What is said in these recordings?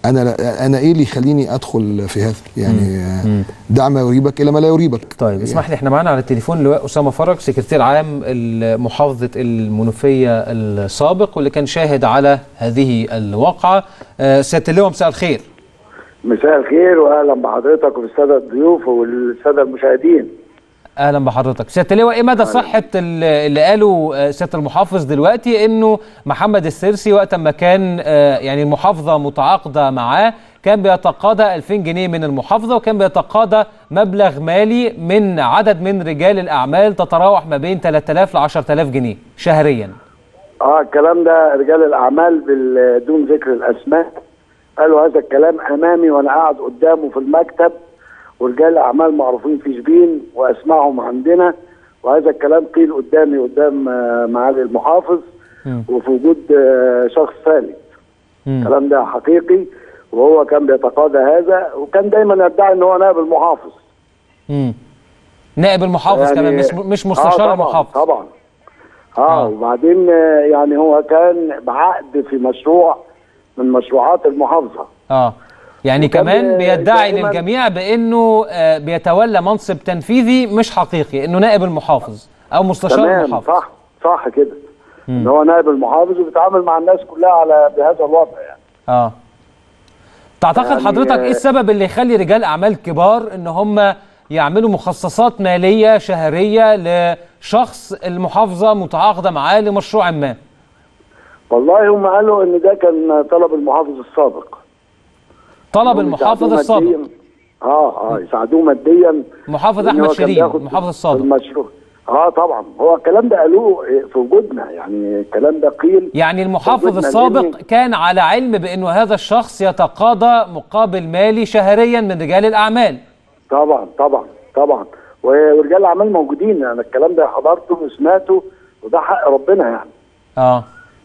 انا لا انا ايه اللي يخليني ادخل في هذا يعني آه، دع ما يريبك الى ما لا يريبك طيب اسمح لي احنا معانا على التليفون لواء اسامه فرج سكرتير عام محافظه المنوفيه السابق واللي كان شاهد على هذه الواقعه آه، سياده اللواء مساء الخير مساء الخير واهلا بحضرتك وبالساده الضيوف والساده المشاهدين اهلا بحضرتك سياده اللواء ايه مدى صحه ال- اللي قاله آه، سياده المحافظ دلوقتي انه محمد السرسي وقت ما كان آه، يعني المحافظه متعاقده معاه كان بيتقاضى 2000 جنيه من المحافظه وكان بيتقاضى مبلغ مالي من عدد من رجال الاعمال تتراوح ما بين 3000 ل 10000 جنيه شهريا اه الكلام ده رجال الاعمال بدون ذكر الاسماء قالوا هذا الكلام امامي وانا قاعد قدامه في المكتب ورجال الاعمال معروفين في شبين واسمائهم عندنا وهذا الكلام قيل قدامي قدام آه، معالي المحافظ وفي وجود آه، شخص ثالث الكلام ده حقيقي وهو كان بيتقاضى هذا وكان دايما يدعي ان هو نائب المحافظ مم. نائب المحافظ كمان مش مش مستشار آه طبعا المحافظ طبعا اه, وبعدين آه، يعني هو كان بعقد في مشروع من مشروعات المحافظه اه يعني وكان كمان بيدعي دائماً- للجميع بانه آه، بيتولى منصب تنفيذي مش حقيقي انه نائب المحافظ او مستشار تمام المحافظ صح صح كده ان هو نائب المحافظ وبيتعامل مع الناس كلها على بهذا الوضع يعني اه تعتقد يعني، حضرتك ايه آه، السبب اللي يخلي رجال اعمال كبار ان هم يعملوا مخصصات ماليه شهريه لشخص المحافظه متعاقده معاه لمشروع ما والله هم قالوا ان ده كان طلب المحافظ السابق طلب إنهم المحافظ يساعدوه السابق مادياً. اه اه يساعدوه ماديا محافظ لأن احمد هو كان شيرين بياخد المحافظ في السابق المشروع اه طبعا هو الكلام ده قالوه في وجودنا يعني الكلام ده قيل يعني المحافظ وجودنا السابق لأن- كان على علم بانه هذا الشخص يتقاضى مقابل مالي شهريا من رجال الاعمال طبعا طبعا طبعا و- ورجال الاعمال موجودين انا الكلام ده حضرته وسمعته وده حق ربنا يعني اه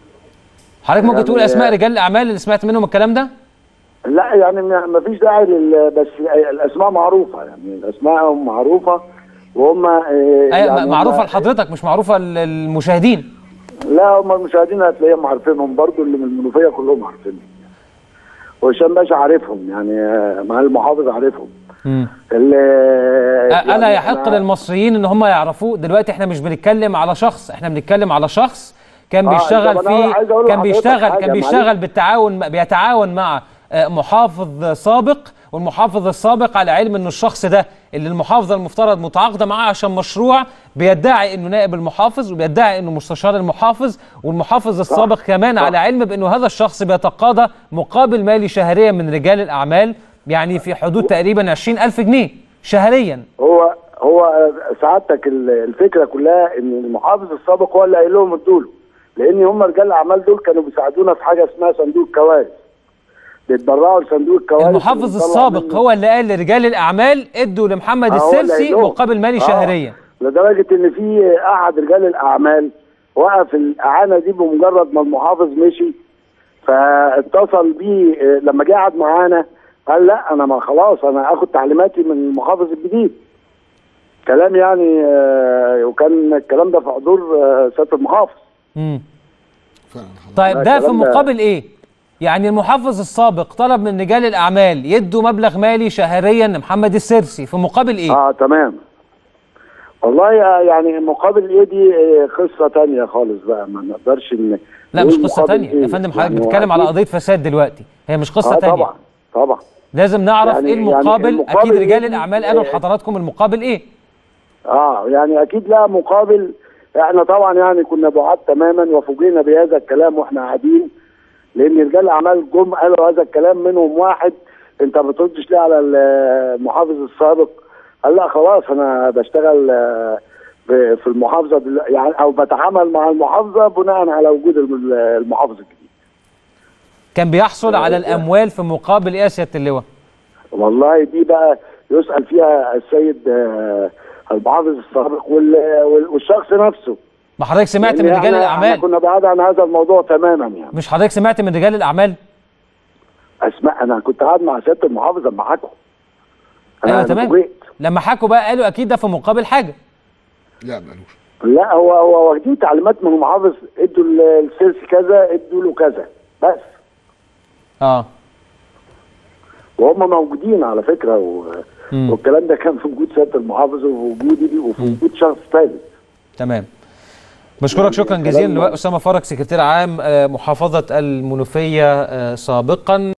حضرتك ممكن يعني- تقول اسماء رجال الاعمال اللي سمعت منهم الكلام ده لا يعني ما فيش داعي لل بس الاسماء معروفه يعني الاسماء معروفه وهم آه، أيوة يعني معروفه هم- لحضرتك مش معروفه للمشاهدين لا هم المشاهدين هتلاقيهم عارفينهم برضو اللي من المنوفيه كلهم عارفينهم وهشام باشا عارفهم يعني آه، مع المحافظ عارفهم ال- أ- الا يعني يحق أنا- للمصريين ان هم يعرفوه دلوقتي احنا مش بنتكلم على شخص احنا بنتكلم على شخص كان آه، بيشتغل طب أنا في عايز أقول كان لحضرتك بيشتغل حاجة، كان معلش. بيشتغل بالتعاون بيتعاون مع آه، محافظ سابق والمحافظ السابق على علم ان الشخص ده اللي المحافظه المفترض متعاقده معاه عشان مشروع بيدعي انه نائب المحافظ وبيدعي انه مستشار المحافظ والمحافظ السابق كمان على علم بانه هذا الشخص بيتقاضى مقابل مالي شهريا من رجال الاعمال يعني في حدود تقريبا 20000 جنيه شهريا هو هو سعادتك ال- الفكره كلها ان المحافظ السابق هو اللي قايل لهم ادوا له لان هم رجال الاعمال دول كانوا بيساعدونا في حاجه اسمها صندوق الكوارث بيتبرعوا لصندوق الكوارث المحافظ وبنطلع السابق منه- هو اللي قال لرجال الاعمال ادوا لمحمد آه، هو اللي السرسي قايل لهم. مقابل مالي آه، شهريا لدرجه ان في احد رجال الاعمال وقف الاعانه دي بمجرد ما المحافظ مشي فاتصل بيه آه، لما جه قعد معانا قال لا انا ما خلاص انا اخد تعليماتي من المحافظ الجديد كلام يعني آه، وكان الكلام ده في حضور آه، سياده المحافظ مم. طيب لا، ده في الكلام ده- مقابل ايه يعني المحافظ السابق طلب من رجال الاعمال يدوا مبلغ مالي شهريا لمحمد السرسي في مقابل ايه اه تمام والله يعني مقابل ايه دي آه، قصه تانية خالص بقى ما نقدرش ان لا مش نقول قصه مقابل تانية إيه. يا فندم حضرتك يعني هو بتتكلم على أكيد- قضيه فساد دلوقتي هي مش قصه اه تانية طبعا طبعا لازم نعرف يعني- ايه يعني المقابل, المقابل اكيد إيه رجال دي؟ الاعمال قالوا آه. لحضراتكم المقابل ايه اه يعني اكيد لا مقابل احنا طبعا يعني كنا بعاد تماما وفوجئنا بهذا الكلام واحنا قاعدين لان رجال الاعمال جم قالوا هذا الكلام منهم واحد انت ما بتردش ليه على المحافظ السابق قال لا خلاص انا بشتغل آه، ب- في المحافظه دل- يعني او بتعامل مع المحافظه بناء على وجود الم- المحافظ الجديد كان بيحصل على الاموال في مقابل ايه يا سياده اللواء والله دي بقى يسال فيها السيد آه، المحافظ السابق وال- وال- والشخص نفسه ما حضرتك سمعت لأن من رجال إحنا- الاعمال احنا كنا بعاد عن هذا الموضوع تماما يعني مش حضرتك سمعت من رجال الاعمال اسماء انا كنت قاعد مع سياده المحافظ لما حكوا أنا- ايوه أنا تمام فوجئت. لما حكوا بقى قالوا اكيد ده في مقابل حاجه لا مالوش لا هو هو واخدين تعليمات من المحافظ ادوا ال- السيرس كذا ادوا له كذا بس اه وهم موجودين على فكره و... والكلام ده كان في وجود سياده المحافظ وفي وجودي وفي وجود شخص ثالث تمام بشكرك شكرا جزيلا لواء اسامه فرج سكرتير عام آه، محافظه المنوفيه آه، سابقا